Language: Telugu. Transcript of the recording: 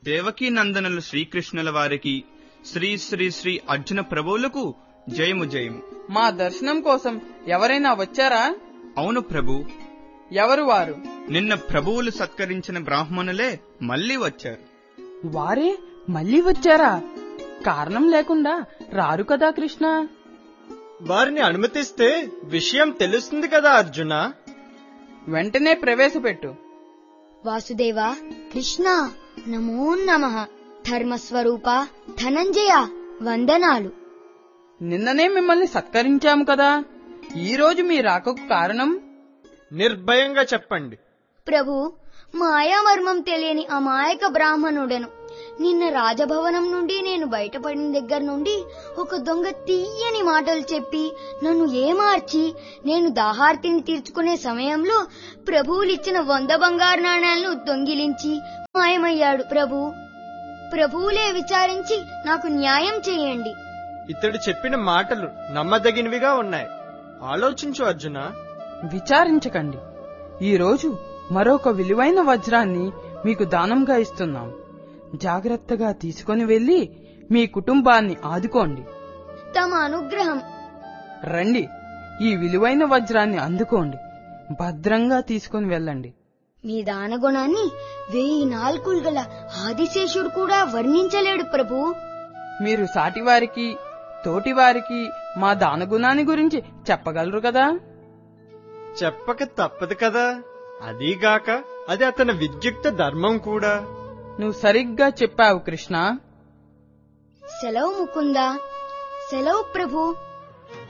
దేవకీ నందనులు శ్రీకృష్ణుల వారికి శ్రీ శ్రీ శ్రీ అర్జున ప్రభువులకు జయము జయము మా దర్శనం కోసం ఎవరైనా వచ్చారా అవును ప్రభు ఎవరు వారు నిన్న ప్రభువులు సత్కరించిన బ్రాహ్మణులే మళ్ళీ వచ్చారు వారే మళ్ళీ వచ్చారా కారణం లేకుండా రారు కదా కృష్ణ వారిని అనుమతిస్తే విషయం తెలుస్తుంది కదా అర్జున వెంటనే ప్రవేశపెట్టు వాసుదేవ కృష్ణ నమో నమ ధర్మస్వరూప ధనంజయ వందనాలు నిన్ననే మిమ్మల్ని సత్కరించాము కదా ఈ రోజు మీ రాకకు కారణం నిర్భయంగా చెప్పండి ప్రభు మాయామర్మం తెలియని అమాయక బ్రాహ్మణుడను నిన్న రాజభవనం నుండి నేను బయటపడిన దగ్గర నుండి ఒక దొంగ తీయని మాటలు చెప్పి నన్ను ఏమార్చి నేను దాహార్తిని తీర్చుకునే సమయంలో ప్రభువులిచ్చిన వంద బంగారు నాణాలను దొంగిలించి మాయమయ్యాడు ప్రభు ప్రభువులే విచారించి నాకు న్యాయం చేయండి ఇతడు చెప్పిన మాటలు నమ్మదగినవిగా ఉన్నాయి ఆలోచించు అర్జున విచారించకండి ఈ రోజు మరొక విలువైన వజ్రాన్ని మీకు దానంగా ఇస్తున్నాం జాగ్రత్తగా తీసుకొని వెళ్లి మీ కుటుంబాన్ని ఆదుకోండి తమ అనుగ్రహం రండి ఈ విలువైన వజ్రాన్ని అందుకోండి భద్రంగా తీసుకొని వెళ్ళండి మీ దానగుణాన్ని వెయ్యి నాలుగులు గల ఆదిశేషుడు కూడా వర్ణించలేడు ప్రభు మీరు సాటివారికి తోటివారికి మా దానగుణాన్ని గురించి చెప్పగలరు కదా చెప్పక తప్పదు కదా అదీగాక అది అతని విద్యుక్త ధర్మం కూడా నువ్వు సరిగ్గా చెప్పావు కృష్ణ సెలవు ముకుందా సెలవు ప్రభు